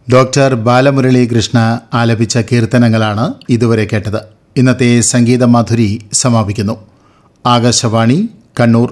doctor Balamurali Krishna ആലപിച്ച കീർത്തനങ്ങളാണ് ഇതുവരെ കേട്ടത് ഇന്നത്തെ സംഗീത മാധുരി സമാപിക്കുന്നു ആകാശവാണി കണ്ണൂർ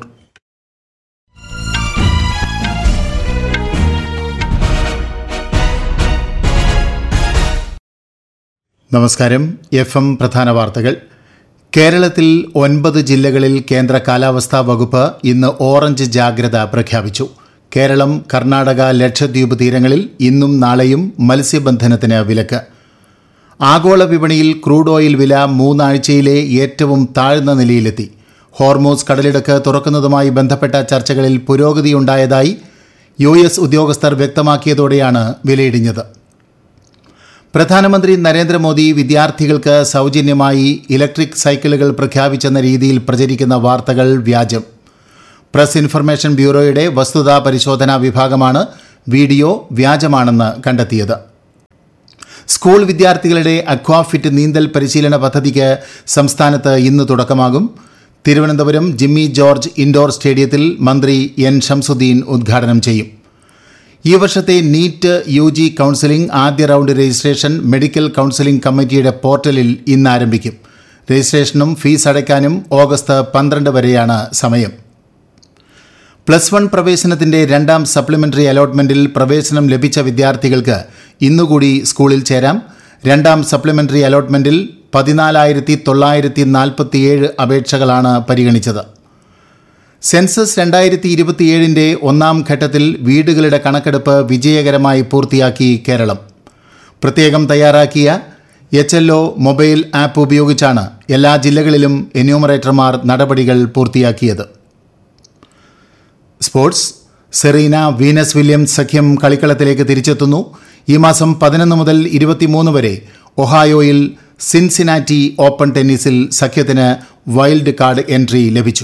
നമസ്കാരം എഫ് എം പ്രധാന വാർത്തകൾ കേരളത്തിൽ ഒൻപത് ജില്ലകളിൽ കേന്ദ്ര കാലാവസ്ഥാ വകുപ്പ് ഇന്ന് ഓറഞ്ച് ജാഗ്രത പ്രഖ്യാപിച്ചു കേരളം കർണാടക ലക്ഷദ്വീപ് തീരങ്ങളിൽ ഇന്നും നാളെയും മത്സ്യബന്ധനത്തിന് വിലക്ക് ആഗോള വിപണിയിൽ ക്രൂഡ് ഓയിൽ വില മൂന്നാഴ്ചയിലെ ഏറ്റവും താഴ്ന്ന നിലയിലെത്തി ഹോർമോസ് കടലിടുക്ക് തുറക്കുന്നതുമായി ബന്ധപ്പെട്ട ചർച്ചകളിൽ പുരോഗതിയുണ്ടായതായി യു എസ് ഉദ്യോഗസ്ഥർ വ്യക്തമാക്കിയതോടെയാണ് വിലയിടിഞ്ഞത് പ്രധാനമന്ത്രി നരേന്ദ്രമോദി വിദ്യാർത്ഥികൾക്ക് സൗജന്യമായി ഇലക്ട്രിക് സൈക്കിളുകൾ പ്രഖ്യാപിച്ചെന്ന രീതിയിൽ പ്രചരിക്കുന്ന വാർത്തകൾ വ്യാജം പ്രസ് ഇൻഫർമേഷൻ ബ്യൂറോയുടെ വസ്തുതാ പരിശോധനാ വിഭാഗമാണ് വീഡിയോ വ്യാജമാണെന്ന് കണ്ടെത്തിയത് സ്കൂൾ വിദ്യാർത്ഥികളുടെ അക്വാഫിറ്റ് നീന്തൽ പരിശീലന പദ്ധതിക്ക് സംസ്ഥാനത്ത് ഇന്ന് തുടക്കമാകും തിരുവനന്തപുരം ജിമ്മി ജോർജ് ഇൻഡോർ സ്റ്റേഡിയത്തിൽ മന്ത്രി എൻ ഷംസുദ്ദീൻ ഉദ്ഘാടനം ചെയ്യും ഈ വർഷത്തെ നീറ്റ് യു ജി കൗൺസിലിംഗ് ആദ്യ റൗണ്ട് രജിസ്ട്രേഷൻ മെഡിക്കൽ കൗൺസിലിംഗ് കമ്മിറ്റിയുടെ പോർട്ടലിൽ ഇന്ന് ആരംഭിക്കും രജിസ്ട്രേഷനും ഫീസ് അടയ്ക്കാനും ഓഗസ്റ്റ് പന്ത്രണ്ട് വരെയാണ് സമയം പ്ലസ് വൺ പ്രവേശനത്തിന്റെ രണ്ടാം സപ്ലിമെന്ററി അലോട്ട്മെന്റിൽ പ്രവേശനം ലഭിച്ച വിദ്യാർത്ഥികൾക്ക് ഇന്നുകൂടി സ്കൂളിൽ ചേരാം രണ്ടാം സപ്ലിമെന്ററി അലോട്ട്മെന്റിൽ പതിനാലായിരത്തി തൊള്ളായിരത്തി നാൽപ്പത്തിയേഴ് അപേക്ഷകളാണ് പരിഗണിച്ചത് സെൻസസ് രണ്ടായിരത്തി ഇരുപത്തിയേഴിന്റെ ഒന്നാം ഘട്ടത്തിൽ വീടുകളുടെ കണക്കെടുപ്പ് വിജയകരമായി പൂർത്തിയാക്കി കേരളം പ്രത്യേകം തയ്യാറാക്കിയ H L O mobile app ഉപയോഗിച്ചാണ് എല്ലാ ജില്ലകളിലും എന്യൂമറേറ്റർമാർ നടപടികൾ പൂർത്തിയാക്കിയത് സ്പോർട്സ് സെറീന വീനസ് വില്യംസ് സഖ്യം കളിക്കളത്തിലേക്ക് തിരിച്ചെത്തുന്നു ഈ മാസം പതിനൊന്ന് മുതൽ ഇരുപത്തിമൂന്ന് വരെ ഒഹായോയിൽ സിൻസിനാറ്റി ഓപ്പൺ ടെന്നീസിൽ സഖ്യത്തിന് വൈൽഡ് കാർഡ് എൻട്രി ലഭിച്ചു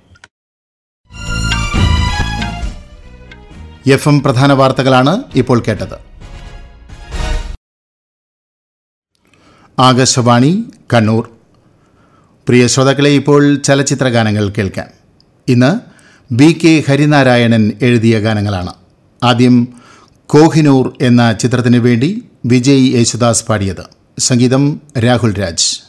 എഫ് എം പ്രധാന വാർത്തകളാണ് ഇപ്പോൾ കേട്ടത് ആകാശവാണി കണ്ണൂർ പ്രിയ ശ്രോതാക്കളെ ഇപ്പോൾ ചലച്ചിത്ര ഗാനങ്ങൾ കേൾക്കാം ഇന്ന് ബി കെ ഹരിനാരായണൻ എഴുതിയ ഗാനങ്ങളാണ് ആദ്യം കോഹിനൂർ എന്ന ചിത്രത്തിന് വേണ്ടി വിജയ് യേശുദാസ് പാടിയത് സംഗീതം രാഹുൽ രാജ്